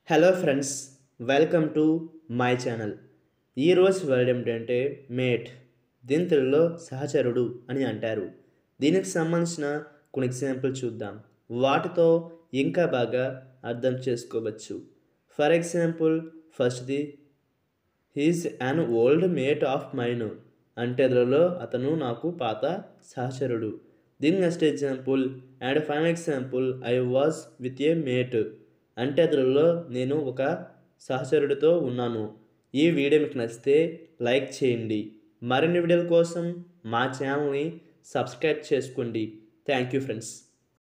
hello friends welcome to my channel ఈరోజు word ఏమిటంటే mate దీని తెలుగులో సహచరుడు అని అంటారు దీనికి సంబంధించిన కొన్ని ఎగ్జాంపుల్ చూద్దాం వాటితో ఇంకా బాగా అర్థం చేసుకోవచ్చు ఫర్ ఎగ్జాంపుల్ ఫస్ట్ది he's an old mate of mine అంటే అందులో అతను నాకు పాత సహచరుడు దీని next example and final example I was with a mate అంటే అందులో నేను ఒక సహచరుడితో ఉన్నాను ఈ వీడియో మీకు నచ్చితే లైక్ చేయండి మరిన్ని వీడియోల కోసం మా ఛానల్ని సబ్స్క్రైబ్ చేసుకోండి థ్యాంక్ యూ ఫ్రెండ్స్